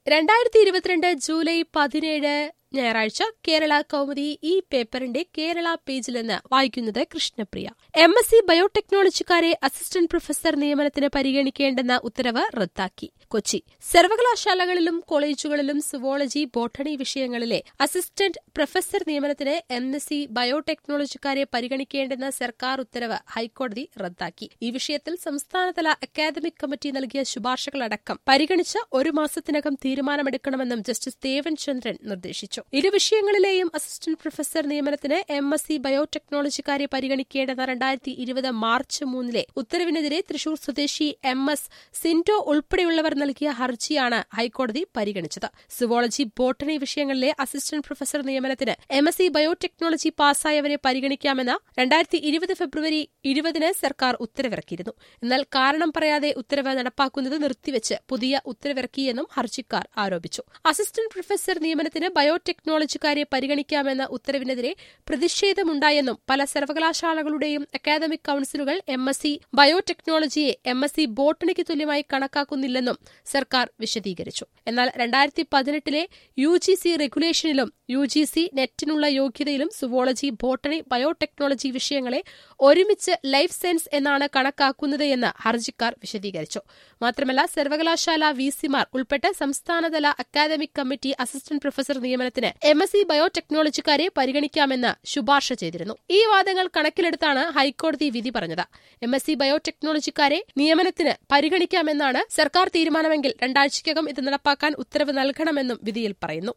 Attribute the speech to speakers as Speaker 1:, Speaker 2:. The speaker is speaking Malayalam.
Speaker 1: രണ്ടായിരത്തി ഇരുപത്തിരണ്ട് ജൂലൈ പതിനേഴ് ഞായറാഴ്ച കേരള കൗമുദി ഈ പേപ്പറിന്റെ കേരള പേജിൽ നിന്ന് വായിക്കുന്നത് കൃഷ്ണപ്രിയ എം എസ് സി ബയോടെക്നോളജിക്കാരെ അസിസ്റ്റന്റ് പ്രൊഫസർ നിയമനത്തിന് പരിഗണിക്കേണ്ടെന്ന ഉത്തരവ് റദ്ദാക്കി കൊച്ചി സർവകലാശാലകളിലും കോളേജുകളിലും സുവോളജി ബോട്ടണി വിഷയങ്ങളിലെ അസിസ്റ്റന്റ് പ്രൊഫസർ നിയമനത്തിന് എം എസ് സി ബയോടെക്നോളജിക്കാരെ പരിഗണിക്കേണ്ടെന്ന സർക്കാർ ഉത്തരവ് ഹൈക്കോടതി റദ്ദാക്കി ഈ വിഷയത്തിൽ സംസ്ഥാനതല അക്കാദമിക് കമ്മിറ്റി നൽകിയ ശുപാർശകളടക്കം പരിഗണിച്ച് ഒരു മാസത്തിനകം തീരുമാനമെടുക്കണമെന്നും ജസ്റ്റിസ് ദേവൻ ചന്ദ്രൻ നിർദ്ദേശിച്ചു ഇരു വിഷയങ്ങളിലെയും അസിസ്റ്റന്റ് പ്രൊഫസർ നിയമനത്തിന് എം എസ് സി ബയോടെക്നോളജിക്കാരെ പരിഗണിക്കേണ്ടെന്ന രണ്ടായിരത്തി ഇരുപത് മാർച്ച് മൂന്നിലെ ഉത്തരവിനെതിരെ തൃശൂർ സ്വദേശി എം എസ് സിൻഡോ ഉൾപ്പെടെയുള്ളവർ നൽകിയ ഹർജിയാണ് ഹൈക്കോടതി പരിഗണിച്ചത് സുവോളജി ബോട്ടണി വിഷയങ്ങളിലെ അസിസ്റ്റന്റ് പ്രൊഫസർ നിയമനത്തിന് എം എസ് സി ബയോടെക്നോളജി പാസ്സായവരെ പരിഗണിക്കാമെന്ന് രണ്ടായിരത്തി ഇരുപത് ഫെബ്രുവരി ഇരുപതിന് സർക്കാർ ഉത്തരവിറക്കിയിരുന്നു എന്നാൽ കാരണം പറയാതെ ഉത്തരവ് നടപ്പാക്കുന്നത് നിർത്തിവെച്ച് പുതിയ ഉത്തരവിറക്കിയെന്നും ഹർജിക്കാർ ആരോപിച്ചു അസിസ്റ്റന്റ് പ്രൊഫസർ നിയമനത്തിന് ബയോടെക്നോളജിക്കാരെ പരിഗണിക്കാമെന്ന ഉത്തരവിനെതിരെ പ്രതിഷേധമുണ്ടായെന്നും പല സർവകലാശാലകളുടെയും അക്കാദമിക് കൌൺസിലുകൾ എം എസ് സി ബയോടെക്നോളജിയെ എം എസ് സി ബോട്ടണിക്ക് തുല്യമായി കണക്കാക്കുന്നില്ലെന്നും സർക്കാർ വിശദീകരിച്ചു എന്നാൽ രണ്ടായിരത്തി പതിനെട്ടിലെ യു ജി സി റെഗുലേഷനിലും യു ജി സി നെറ്റിനുള്ള യോഗ്യതയിലും സുവോളജി ബോട്ടണി ബയോടെക്നോളജി വിഷയങ്ങളെ ഒരുമിച്ച് ലൈഫ് സയൻസ് എന്നാണ് കണക്കാക്കുന്നത് എന്ന് ഹർജിക്കാർ വിശദീകരിച്ചു മാത്രമല്ല സർവകലാശാല വി സിമാർ ഉൾപ്പെട്ട സംസ്ഥാനതല അക്കാദമിക് കമ്മിറ്റി അസിസ്റ്റന്റ് പ്രൊഫസർ നിയമനത്തിന് എം എസ് സി ബയോടെക്നോളജിക്കാരെ പരിഗണിക്കാമെന്ന് ശുപാർശ ചെയ്തിരുന്നു ഈ വാദങ്ങൾ കണക്കിലെടുത്താണ് ഹൈക്കോടതി വിധി പറഞ്ഞത് എം എസ് സി ബയോടെക്നോളജിക്കാരെ നിയമനത്തിന് പരിഗണിക്കാമെന്നാണ് സർക്കാർ തീരുമാനമെങ്കിൽ രണ്ടാഴ്ചയ്ക്കകം ഇത് നടപ്പാക്കാൻ ഉത്തരവ് നൽകണമെന്നും വിധിയിൽ പറയുന്നു